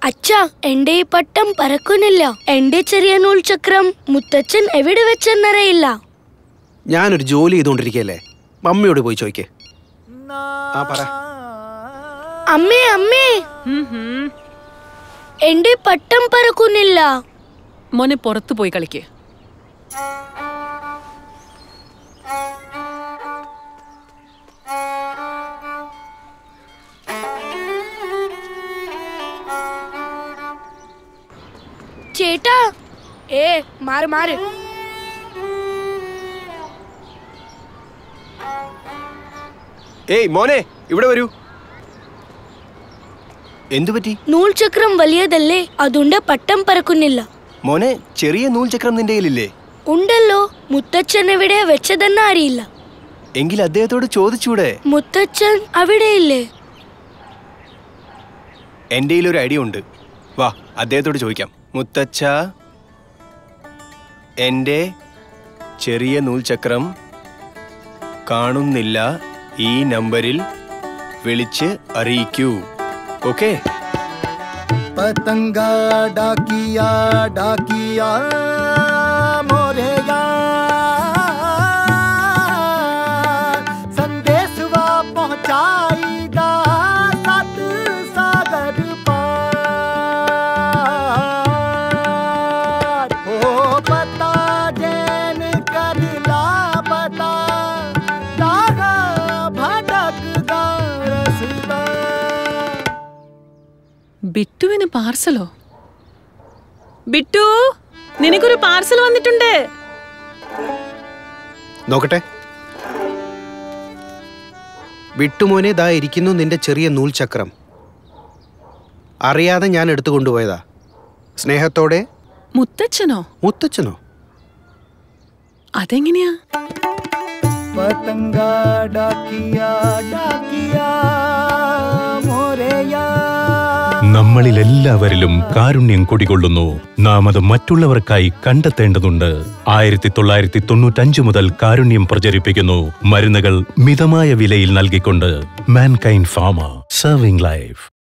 അച്ഛാ എന്റെ ഈ പട്ടം പറക്കുന്നില്ല എന്റെ ചെറിയ നൂൽ ചക്രം മുത്തച്ഛൻ എവിടെ വെച്ചെന്നറിയില്ല ഞാനൊരു ജോലി ചെയ്തുകൊണ്ടിരിക്കുകയല്ലേ മമ്മിയോട് പോയി ചോദിക്കേ ആ പറ അമ്മേ അമ്മേ എന്റെ പട്ടം പറക്കുന്നില്ല മോനെ പുറത്തു പോയി കളിക്ക് ചേട്ടാ ഏ മാറ് മാറ് ഏയ് മോനെ ഇവിടെ വരൂ എന്തു പറ്റി നൂൽ ചക്രം വലിയതല്ലേ അതുകൊണ്ട് പട്ടം പറക്കുന്നില്ല മോനെ ചെറിയ നൂൽ ചക്രം നിന്റെ കയ്യിലില്ലേ ഉണ്ടല്ലോ മുത്തച്ഛൻ എവിടെ വെച്ചതെന്ന് അറിയില്ല എങ്കിൽ അദ്ദേഹത്തോട് ചോദിച്ചൂടെ മുത്തച്ഛൻ അവിടെയില്ലേ എൻ്റെ ഒരു ഐഡിയ ഉണ്ട് വാ അദ്ദേഹത്തോട് ചോദിക്കാം മുത്തച്ഛ എൻ്റെ ചെറിയ നൂൽ ചക്രം കാണുന്നില്ല ഈ നമ്പറിൽ വിളിച്ച് അറിയിക്കൂ ഓക്കെ पतंगा डाकिया डाकिया मोरे यार संदेशवा पहुंचाई दा सत सागर पार ओ पता जैन कर ला पता दागा भटक दा रसदा ബിട്ടുവിന് പാർസലോ ബിട്ടു നിനക്കൊരു പാർസൽ വന്നിട്ടുണ്ട് നോക്കട്ടെ വിട്ടുമോനെ ദാ ഇരിക്കുന്നു നിന്റെ ചെറിയ നൂൽ ചക്രം അറിയാതെ ഞാൻ എടുത്തു കൊണ്ടുപോയതാ സ്നേഹത്തോടെ മുത്തച്ഛനോ മുത്തച്ഛനോ അതെങ്ങനെയാ പതംഗ ഡാക്കിയ ഡാക്കിയ മോരയാ നമ്മളിൽ എല്ലാവരിലും കാരുണ്യം കുടികൊള്ളുന്നു നാം അത് മറ്റുള്ളവർക്കായി കണ്ടെത്തേണ്ടതുണ്ട് ആയിരത്തി തൊള്ളായിരത്തി തൊണ്ണൂറ്റഞ്ച് മുതൽ കാരുണ്യം പ്രചരിപ്പിക്കുന്നു മരുന്നുകൾ മിതമായ വിലയിൽ നൽകിക്കൊണ്ട് മാൻകൈൻ ഫാമ സർവിംഗ് ലൈഫ്